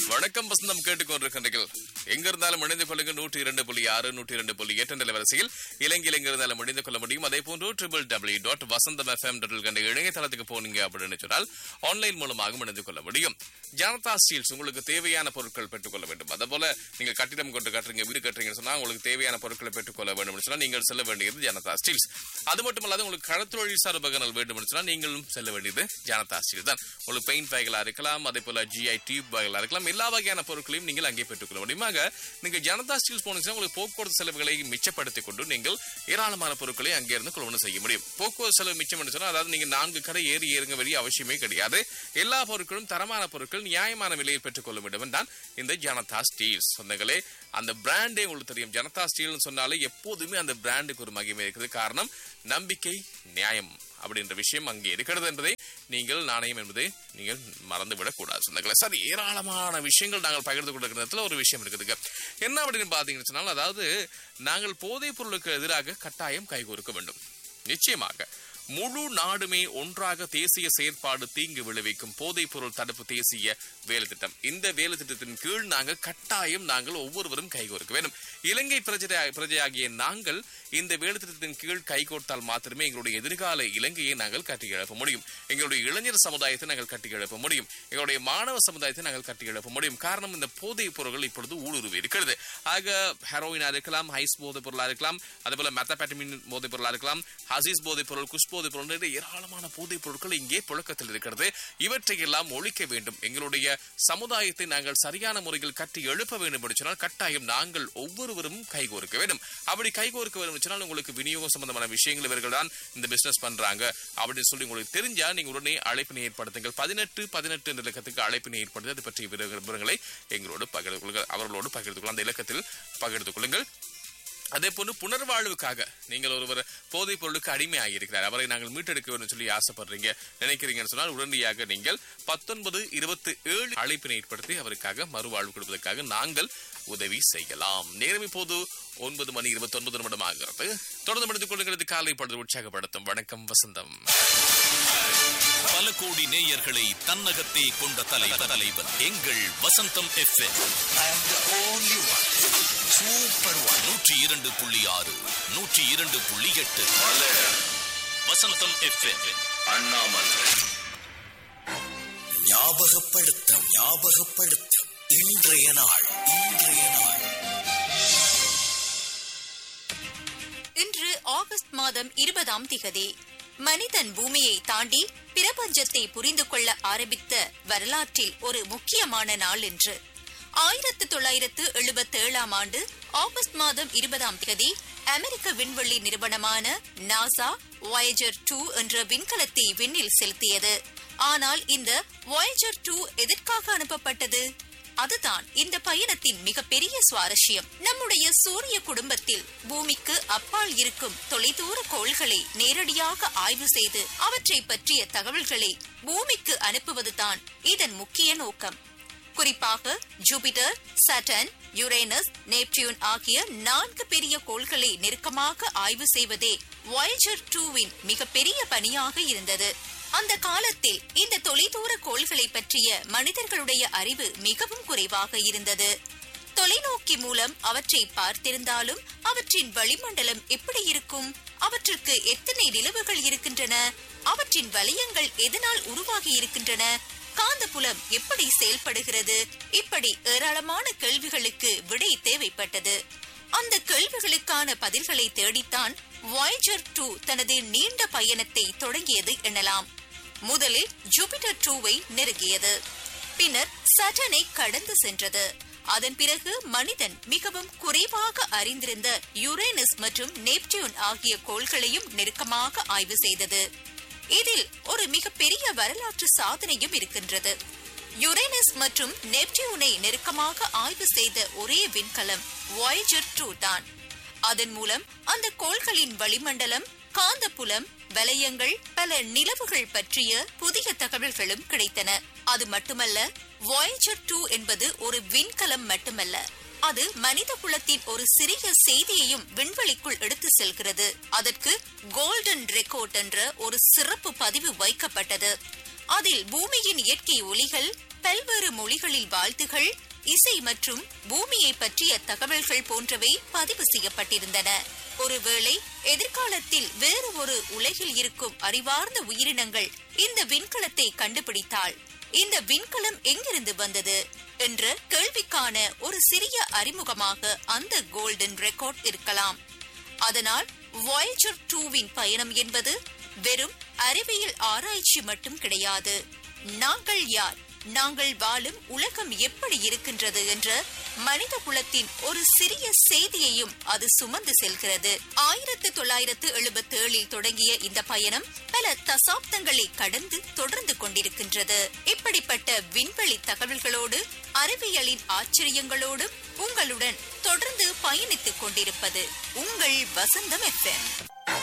வணக்கம் வசந்தம் கேட்டுக்கொண்டிருக்கின்றீர்கள் எங்க இருந்தாலும் இணைந்து கொள்ளுங்க நூற்றி இரண்டு புள்ளி ஆறு நூற்றி இரண்டு புள்ளி எட்டு என்ற வரிசையில் இலங்கையில் எங்க இருந்தாலும் இணைந்து கொள்ள முடியும் அதே போன்று triple W dot Vasantham FM dot கண்ட இணையதளத்துக்கு போனீங்க அப்படின்னு சொன்னால் ஆன்லைன் மூலமாக இணைந்து கொள்ள முடியும் ஜனதா ஸ்டீல்ஸ் உங்களுக்கு தேவையான பொருட்கள் பெற்றுக்கொள்ள வேண்டும் அதே போல நீங்க கட்டிடம் கொண்டு கட்டுறீங்க வீடு கட்டுறீங்கன்னு சொன்னா உங்களுக்கு தேவையான பொருட்களை பெற்றுக்கொள்ள வேண்டும் சொன்னா நீங்கள் செல்ல வேண்டியது ஜனதா ஸ்டீல்ஸ் அது மட்டும் இல்லாத உங்களுக்கு கடத்தொழில் சார் உபகரணங்கள் வேண்டும் சொன்னா நீங்களும் செல்ல வேண்டியது ஜனதா ஸ்டீல் தான் உங்களுக்கு பெயிண்ட் வகைகளா இருக்கலாம் அதே போல ஜிஐ டியூப் வகைகளா இருக்கலாம் எல்லா வகையான பொருட்களையும் நீங்கள் அங்கே பெற்றுக்கொள்ள முடியுமாக நீங்க ஜனதா ஸ்டீல்ஸ் போனீங்கன்னா உங்களுக்கு போக்குவரத்து செலவுகளை மிச்சப்படுத்திக் கொண்டு நீங்கள் ஏராளமான பொருட்களை அங்கே இருந்து கொள்வன செய்ய முடியும் போக்குவரத்து செலவு மிச்சம் என்று சொன்னா அதாவது நீங்க நான்கு கடை ஏறி ஏறுங்க வேண்டிய அவசியமே கிடையாது எல்லா பொருட்களும் தரமான பொருட்கள் நியாயமான விலையில் பெற்றுக்கொள்ள வேண்டும் தான் இந்த ஜனதா ஸ்டீல்ஸ் சொந்தங்களே அந்த பிராண்டே உங்களுக்கு தெரியும் ஜனதா ஸ்டீல்னு சொன்னாலே எப்போதுமே அந்த பிராண்டுக்கு ஒரு மகிமை இருக்குது காரணம் நம்பிக்கை நியாயம் அப்படின்ற விஷயம் அங்கே இருக்கிறது என்பதை நீங்கள் நாணயம் என்பதை நீங்கள் மறந்துவிடக் கூடாது சொந்தங்களே சரி ஏராளமான விஷயங்கள் நாங்கள் பகிர்ந்து கொண்டிருக்கிற இடத்துல ஒரு விஷயம் இருக்குதுங்க என்ன அப்படின்னு பாத்தீங்கன்னு சொன்னால் அதாவது நாங்கள் போதைப் பொருளுக்கு எதிராக கட்டாயம் கைகோர்க்க வேண்டும் நிச்சயமாக முழு நாடுமே ஒன்றாக தேசிய செயற்பாடு தீங்கு விளைவிக்கும் போதைப் பொருள் தடுப்பு தேசிய வேலை திட்டம் இந்த வேலை திட்டத்தின் கீழ் நாங்கள் கட்டாயம் நாங்கள் ஒவ்வொருவரும் கைகோர்க்க வேண்டும் இலங்கை பிரஜை பிரஜையாகிய நாங்கள் இந்த வேலை திட்டத்தின் கீழ் கைகோர்த்தால் மாத்திரமே எங்களுடைய எதிர்கால இலங்கையை நாங்கள் கட்டி எழுப்ப முடியும் எங்களுடைய இளைஞர் சமுதாயத்தை நாங்கள் கட்டி எழுப்ப முடியும் எங்களுடைய மாணவ சமுதாயத்தை நாங்கள் கட்டி எழுப்ப முடியும் காரணம் இந்த போதைப் பொருட்கள் இப்பொழுது ஊடுருவி இருக்கிறது ஆக ஹெரோயினா இருக்கலாம் ஹைஸ் போதைப் பொருளா இருக்கலாம் அதே போல மெத்தபேட்டமின் போதைப் பொருளா இருக்கலாம் ஹசீஸ் போதைப் பொருள் குஷ் போதைப் பொருள் என்ற ஏராளமான போதைப் பொருட்கள் இங்கே புழக்கத்தில் இருக்கிறது இவற்றை எல்லாம் ஒழிக்க வேண்டும் எங்களுடைய சமுதாயத்தை நாங்கள் சரியான முறையில் கட்டி எழுப்ப வேண்டும் என்று சொன்னால் கட்டாயம் நாங்கள் ஒவ்வொருவரும் கைகோர்க்க வேண்டும் அப்படி கைகோர்க்க வேண்டும் என்று சொன்னால் உங்களுக்கு விநியோகம் சம்பந்தமான விஷயங்கள் இவர்கள் தான் இந்த பிசினஸ் பண்றாங்க அப்படின்னு சொல்லி உங்களுக்கு தெரிஞ்சா நீங்க உடனே அழைப்பினை ஏற்படுத்துங்கள் பதினெட்டு பதினெட்டு என்ற இலக்கத்துக்கு அழைப்பினை ஏற்படுத்தி அது பற்றிய விவரங்களை எங்களோடு பகிர்ந்து கொள்ளுங்கள் அவர்களோடு பகிர்ந்து கொள்ளுங்கள் அந்த இலக்கத்தில் பகிர்ந்து கொள்ளுங்கள் அதே போன்று புனர்வாழ்வுக்காக நீங்கள் ஒருவர் போதைப் பொருளுக்கு அடிமையாகி இருக்கிறார் அவரை நாங்கள் மீட்டெடுக்க வேண்டும் சொல்லி ஆசைப்படுறீங்க நினைக்கிறீங்கன்னு சொன்னால் உடனடியாக நீங்கள் பத்தொன்பது இருபத்தி ஏழு அழைப்பினை ஏற்படுத்தி அவருக்காக மறுவாழ்வு கொடுப்பதற்காக நாங்கள் உதவி செய்யலாம் நேரம் இப்போது ஒன்பது மணி இருபத்தி ஒன்பது நிமிடம் ஆகிறது தொடர்ந்து முடித்துக் கொள்ளுங்கள் காலை பொழுது உற்சாகப்படுத்தும் வணக்கம் வசந்தம் பல கோடி நேயர்களை தன்னகத்தே கொண்ட தலைவர் தலைவர் எங்கள் வசந்தம் எஃப்எம் சூப்பர் ஒன் நூற்றி இரண்டு புள்ளி ஆறு நூற்றி இரண்டு புள்ளி எட்டு வசந்தம் எஃப்எம் ஞாபகப்படுத்த ஞாபகப்படுத்த இன்றைய நாள் இன்றைய நாள் இன்று ஆகஸ்ட் மாதம் இருபதாம் திகதி மனிதன் பூமியை தாண்டி பிரபஞ்சத்தை புரிந்து கொள்ள ஆரம்பித்த வரலாற்றில் ஒரு முக்கியமான நாள் என்று ஆயிரத்து தொள்ளாயிரத்து எழுபத்தி ஏழாம் ஆண்டு ஆகஸ்ட் மாதம் இருபதாம் தேதி அமெரிக்க விண்வெளி நிறுவனமான நாசா வாயேஜர் டூ என்ற விண்கலத்தை விண்ணில் செலுத்தியது ஆனால் இந்த வாயேஜர் டூ எதற்காக அனுப்பப்பட்டது அதுதான் இந்த பயணத்தின் மிகப்பெரிய சுவாரஸ்யம் நம்முடைய சூரிய குடும்பத்தில் பூமிக்கு அப்பால் இருக்கும் தொலைதூர கோள்களை நேரடியாக ஆய்வு செய்து அவற்றை பற்றிய தகவல்களை பூமிக்கு அனுப்புவதுதான் இதன் முக்கிய நோக்கம் குறிப்பாக ஜூபிட்டர் சட்டன் யுரேனஸ் நேப்டியூன் ஆகிய நான்கு பெரிய கோள்களை நெருக்கமாக ஆய்வு செய்வதே வாயேஜர் டூவின் மிகப்பெரிய பணியாக இருந்தது அந்த காலத்தில் இந்த தொலைதூர கோள்களை பற்றிய மனிதர்களுடைய அறிவு மிகவும் குறைவாக இருந்தது தொலைநோக்கி மூலம் அவற்றை பார்த்திருந்தாலும் அவற்றின் வளிமண்டலம் எப்படி இருக்கும் அவற்றுக்கு எத்தனை நிலவுகள் இருக்கின்றன அவற்றின் வலயங்கள் எதனால் உருவாகி இருக்கின்றன காந்தப்புலம் எப்படி செயல்படுகிறது இப்படி ஏராளமான கேள்விகளுக்கு விடை தேவைப்பட்டது அந்த கேள்விகளுக்கான பதில்களை தேடித்தான் வாய்ஜர் டூ தனது நீண்ட பயணத்தை தொடங்கியது எனலாம் முதலில் ஜூபிட்டர் டூவை நெருங்கியது பின்னர் சட்டனை கடந்து சென்றது அதன் பிறகு மனிதன் மிகவும் குறைவாக அறிந்திருந்த யுரேனஸ் மற்றும் நெப்டியூன் ஆகிய கோள்களையும் நெருக்கமாக ஆய்வு செய்தது இதில் ஒரு மிகப்பெரிய வரலாற்று சாதனையும் இருக்கின்றது யுரேனஸ் மற்றும் நெப்டியூனை நெருக்கமாக ஆய்வு செய்த ஒரே விண்கலம் வாய்ஜர் டூ தான் அதன் மூலம் அந்த கோள்களின் வளிமண்டலம் காந்தப்புலம் வலயங்கள் பல நிலவுகள் பற்றிய புதிய தகவல்களும் கிடைத்தன அது மட்டுமல்ல வாய்ஜர் டூ என்பது ஒரு விண்கலம் மட்டுமல்ல அது மனித குலத்தின் ஒரு சிறிய செய்தியையும் விண்வெளிக்குள் எடுத்து செல்கிறது அதற்கு கோல்டன் ரெக்கார்ட் என்ற ஒரு சிறப்பு பதிவு வைக்கப்பட்டது அதில் பூமியின் இயற்கை ஒலிகள் பல்வேறு மொழிகளில் வாழ்த்துகள் இசை மற்றும் பூமியை பற்றிய தகவல்கள் போன்றவை பதிவு செய்யப்பட்டிருந்தன ஒருவேளை எதிர்காலத்தில் வேறு ஒரு உலகில் இருக்கும் அறிவார்ந்த உயிரினங்கள் இந்த விண்கலத்தை கண்டுபிடித்தால் இந்த விண்கலம் எங்கிருந்து வந்தது என்ற கேள்விக்கான ஒரு சிறிய அறிமுகமாக அந்த கோல்டன் ரெக்கார்ட் இருக்கலாம் அதனால் வாயேஜர் டூவின் பயணம் என்பது வெறும் அறிவியல் ஆராய்ச்சி மட்டும் கிடையாது நாங்கள் யார் நாங்கள் வாழும் உலகம் எப்படி இருக்கின்றது என்ற மனித குலத்தின் ஒரு சிறிய செய்தியையும் அது சுமந்து செல்கிறது ஆயிரத்து தொள்ளாயிரத்து எழுபத்தி ஏழில் தொடங்கிய இந்த பயணம் பல தசாப்தங்களை கடந்து தொடர்ந்து கொண்டிருக்கின்றது இப்படிப்பட்ட விண்வெளி தகவல்களோடு அறிவியலின் ஆச்சரியங்களோடும் உங்களுடன் தொடர்ந்து பயணித்துக் கொண்டிருப்பது உங்கள் வசந்தம் எஃப்எம்